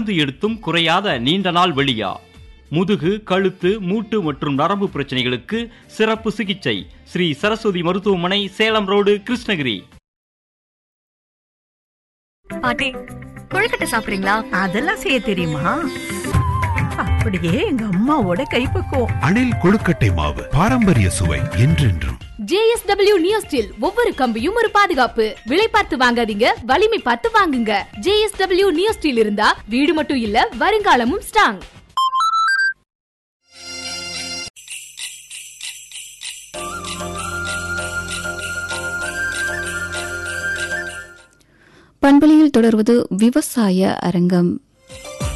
மருந்து எடுத்தும் குறையாத நீண்ட நாள் வெளியா முதுகு கழுத்து மூட்டு மற்றும் நரம்பு பிரச்சனைகளுக்கு சிறப்பு சிகிச்சை ஸ்ரீ சரஸ்வதி மருத்துவமனை சேலம் ரோடு கிருஷ்ணகிரி பாட்டி கொழுக்கட்டை சாப்பிடுறீங்களா அதெல்லாம் செய்ய தெரியுமா அப்படியே எங்க அம்மாவோட கைப்பக்குவம் அணில் கொழுக்கட்டை மாவு பாரம்பரிய சுவை என்றென்றும் ஜேஎஸ்டபிள்யூ நியோஸ்டில் ஒவ்வொரு கம்பியும் ஒரு பாதுகாப்பு விலை பார்த்து வாங்காதீங்க வலிமை பார்த்து வாங்குங்க ஜேஎஸ்டபிள்யூ நியோஸ்டில் இருந்தா வீடு மட்டும் இல்ல வருங்காலமும் ஸ்ட்ராங் பண்பலையில் தொடர்வது விவசாய அரங்கம்